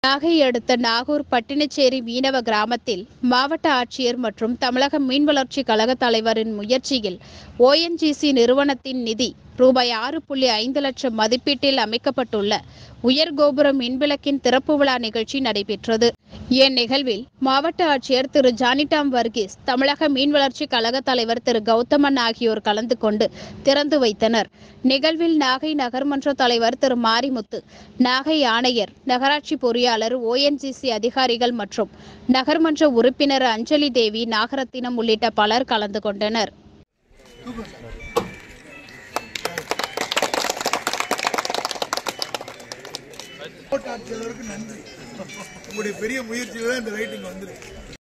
நாகை அடுத்த நாகூர் பட்டினச்சேரி மீனவ கிராமத்தில் மாவட்ட ஆட்சியர் மற்றும் தமிழக மீன் வளர்ச்சி கழக தலைவரின் முயற்சியில் ஓஎன்ஜிசி நிறுவனத்தின் நிதி ரூபாய் ஆறு புள்ளி ஐந்து லட்சம் மதிப்பீட்டில் அமைக்கப்பட்டுள்ள உயர் கோபுர மின்விளக்கின் திறப்பு விழா நிகழ்ச்சி நடைபெற்றது இந்நிகழ்வில் மாவட்ட ஆட்சியர் திரு ஜானிடாம் வர்கீஸ் தமிழக மீன் வளர்ச்சி கழக தலைவர் திரு கௌதமன் ஆகியோர் கலந்து கொண்டு திறந்து வைத்தனர் நிகழ்வில் நாகை நகர்மன்ற தலைவர் திரு மாரிமுத்து நாகை ஆணையர் நகராட்சி பொறியாளர் ஓஎன்ஜிசி அதிகாரிகள் மற்றும் நகர்மன்ற உறுப்பினர் அஞ்சலி தேவி நாகரத்தினம் உள்ளிட்ட பலர் கலந்து கொண்டனர் மாவட்ட ஆட்சியாளருக்கு நன்றி உங்களுடைய பெரிய முயற்சியில தான் இந்த ரைட்டிங் வந்திருக்கு